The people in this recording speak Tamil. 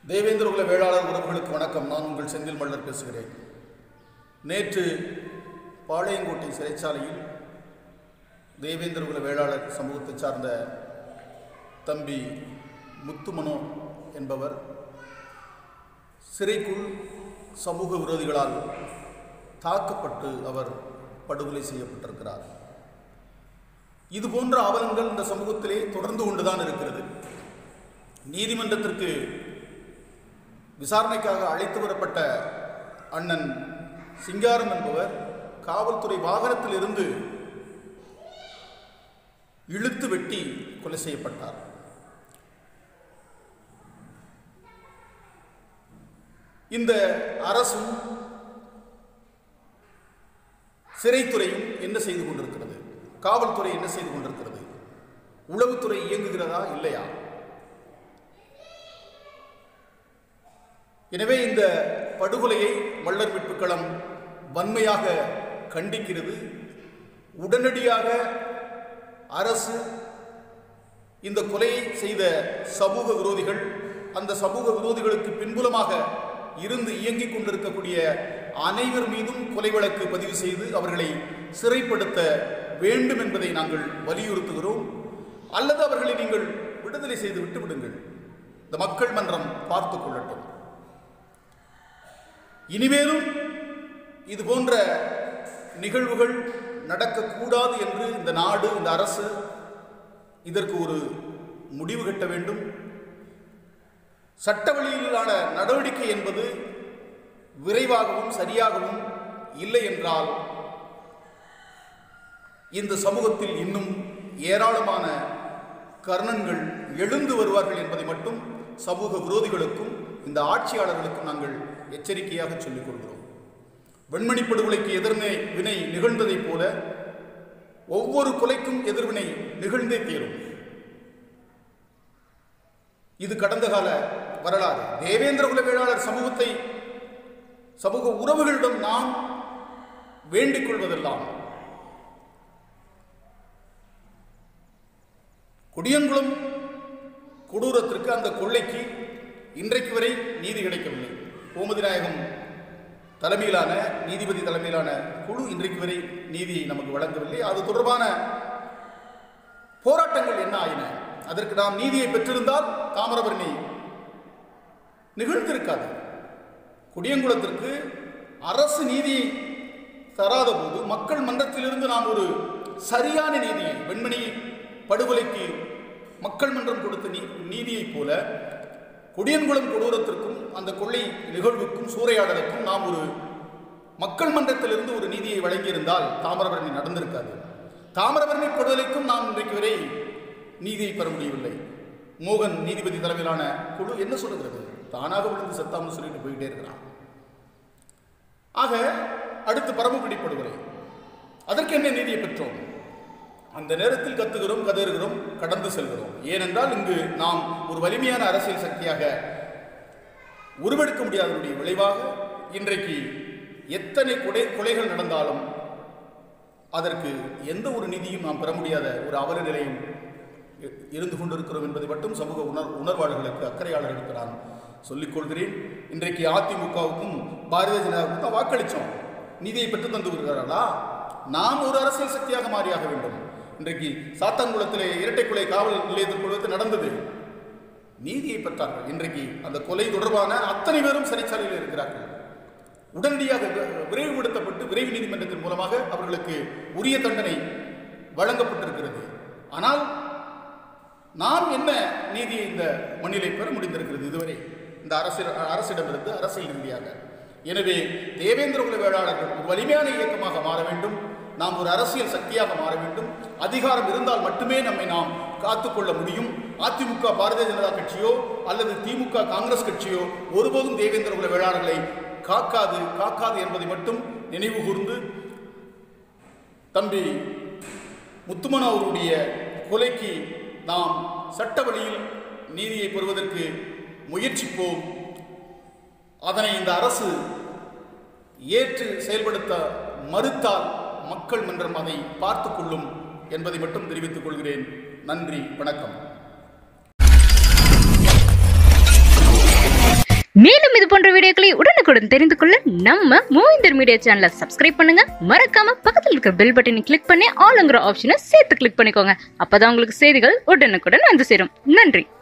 தேவேந்திரகுல வேளாளர் உறவுகளுக்கு வணக்கம் நான் உங்கள் செந்தில் மல்லர் பேசுகிறேன் நேற்று பாளையங்கோட்டை சிறைச்சாலையில் தேவேந்திரகுல வேளாளர் சமூகத்தை சார்ந்த தம்பி முத்துமனோ என்பவர் சிறைக்குள் சமூக விரோதிகளால் தாக்கப்பட்டு அவர் படுகொலை செய்யப்பட்டிருக்கிறார் இது போன்ற அவலங்கள் இந்த சமூகத்திலே தொடர்ந்து கொண்டுதான் இருக்கிறது நீதிமன்றத்திற்கு விசாரணைக்காக அழைத்து வரப்பட்ட அண்ணன் சிங்காரம் என்பவர் காவல்துறை வாகனத்தில் இருந்து இழுத்து வெட்டி கொலை செய்யப்பட்டார் இந்த அரசும் சிறைத்துறையும் என்ன செய்து கொண்டிருக்கிறது காவல்துறை என்ன செய்து கொண்டிருக்கிறது உளவுத்துறை இயங்குகிறதா இல்லையா எனவே இந்த படுகொலையை மல்லர் மீட்புக்களம் வன்மையாக கண்டிக்கிறது உடனடியாக அரசு இந்த கொலையை செய்த சமூக விரோதிகள் அந்த சமூக விரோதிகளுக்கு பின்புலமாக இருந்து இயங்கிக் கொண்டிருக்கக்கூடிய அனைவர் மீதும் கொலை வழக்கு பதிவு செய்து அவர்களை சிறைப்படுத்த வேண்டும் என்பதை நாங்கள் வலியுறுத்துகிறோம் அல்லது அவர்களை நீங்கள் விடுதலை செய்து விட்டு விடுங்கள் இந்த மக்கள் மன்றம் பார்த்து கொள்ளட்டும் இனிமேலும் இது போன்ற நிகழ்வுகள் நடக்கக்கூடாது என்று இந்த நாடு இந்த அரசு இதற்கு ஒரு முடிவு கட்ட வேண்டும் சட்ட வழியிலான நடவடிக்கை என்பது விரைவாகவும் சரியாகவும் இல்லை என்றால் இந்த சமூகத்தில் இன்னும் ஏராளமான கர்ணன்கள் எழுந்து வருவார்கள் என்பதை மட்டும் சமூக விரோதிகளுக்கும் இந்த ஆட்சியாளர்களுக்கும் நாங்கள் எச்சரிக்கையாக சொல்லிக் கொள்கிறோம் வெண்மணி படுகொலைக்கு எதிர்நே வினை நிகழ்ந்ததைப் போல ஒவ்வொரு கொலைக்கும் எதிர்வினை நிகழ்ந்தே தீரும் இது கடந்த கால வரலாறு தேவேந்திர குல வேளாளர் சமூகத்தை சமூக உறவுகளிடம் நாம் வேண்டிக் கொள்வதெல்லாம் கொடியங்குளம் கொடூரத்திற்கு அந்த கொள்ளைக்கு இன்றைக்கு வரை நீதி கிடைக்கவில்லை கோமதி நாயகம் தலைமையிலான நீதிபதி தலைமையிலான குழு இன்றைக்கு வரை நீதியை நமக்கு வழங்கவில்லை அது தொடர்பான போராட்டங்கள் என்ன ஆயின அதற்கு நாம் நீதியை பெற்றிருந்தால் தாமிரபரணி நிகழ்ந்திருக்காது குடியங்குளத்திற்கு அரசு நீதியை தராத போது மக்கள் மன்றத்திலிருந்து நாம் ஒரு சரியான நீதியை வெண்மணி படுகொலைக்கு மக்கள் மன்றம் கொடுத்த நீ நீதியைப் போல கொடியன்குளம் கொடூரத்திற்கும் அந்த கொள்ளை நிகழ்வுக்கும் சூறையாடலுக்கும் நாம் ஒரு மக்கள் மன்றத்திலிருந்து ஒரு நீதியை வழங்கியிருந்தால் தாமிரபரணி நடந்திருக்காது தாமிரபரணி படுகொலைக்கும் நாம் இன்றைக்கு வரை நீதியை பெற முடியவில்லை மோகன் நீதிபதி தலைமையிலான குழு என்ன சொல்லுகிறது தானாக விழுந்து செத்தாம்னு சொல்லிட்டு போயிட்டே இருக்கிறான் ஆக அடுத்து பரமக்குடி படுகொலை அதற்கு என்ன நீதியை பெற்றோம் அந்த நேரத்தில் கத்துகிறோம் கதறுகிறோம் கடந்து செல்கிறோம் ஏனென்றால் இங்கு நாம் ஒரு வலிமையான அரசியல் சக்தியாக உருவெடுக்க முடியாதனுடைய விளைவாக இன்றைக்கு எத்தனை கொடை கொலைகள் நடந்தாலும் அதற்கு எந்த ஒரு நிதியும் நாம் பெற முடியாத ஒரு அவல நிலையும் இ- இருந்து கொண்டிருக்கிறோம் என்பதை மட்டும் சமூக உணர் உணர்வாளர்களுக்கு அக்கறையாளர்களுக்கு நான் சொல்லிக் கொள்கிறேன் இன்றைக்கு அதிமுகவுக்கும் பாரதிய ஜனதாவுக்கும் தான் வாக்களித்தோம் நிதியை பெற்று தந்து வருகிறார்களா நாம் ஒரு அரசியல் சக்தியாக மாறியாக வேண்டும் இன்றைக்கு சாத்தான்குளத்திலே இரட்டை கொலை காவல் நிலையத்திற்கு நடந்தது நீதியை பெற்றார்கள் இன்றைக்கு அந்த கொலை தொடர்பான அத்தனை பேரும் சிறைச்சாலையில் இருக்கிறார்கள் உடனடியாக வி- விரைவுபடுத்தப்பட்டு விரைவு நீதிமன்றத்தின் மூலமாக அவர்களுக்கு உரிய தண்டனை வழங்கப்பட்டிருக்கிறது ஆனால் நாம் என்ன நீதியை இந்த மண்ணிலே பெற முடிந்திருக்கிறது இதுவரை இந்த அரசு அரசிடமிருந்து அரசியல் ரீதியாக எனவே தேவேந்திர குல வேளாளர்கள் ஒரு வலிமையான இயக்கமாக மாற வேண்டும் நாம் ஒரு அரசியல் சக்தியாக மாற வேண்டும் அதிகாரம் இருந்தால் மட்டுமே நம்மை நாம் காத்துக்கொள்ள முடியும் அதிமுக பாரதிய ஜனதா கட்சியோ அல்லது திமுக காங்கிரஸ் கட்சியோ ஒருபோதும் தேவேந்திர குல வேளாளர்களை காக்காது காக்காது என்பதை மட்டும் நினைவு கூர்ந்து தம்பி முத்துமன் அவருடைய கொலைக்கு நாம் சட்ட வழியில் நீதியை பெறுவதற்கு முயற்சிப்போம் அதனை இந்த அரசு ஏற்று செயல்படுத்த மறுத்தால் மக்கள் மன்றம் அதை பார்த்துக் கொள்ளும் என்பதை மட்டும் தெரிவித்துக் கொள்கிறேன் நன்றி வணக்கம் மேலும் இது போன்ற வீடியோக்களை உடனுக்குடன் தெரிந்து கொள்ள நம்ம மூவிந்தர் மீடியா சேனலை சப்ஸ்கிரைப் பண்ணுங்க மறக்காம பக்கத்தில் இருக்கிற பெல் பட்டனை கிளிக் பண்ணி ஆளுங்கிற ஆப்ஷனை சேர்த்து கிளிக் பண்ணிக்கோங்க அப்பதான் உங்களுக்கு செய்திகள் உடனுக்குடன் வந்து சேரும் நன்றி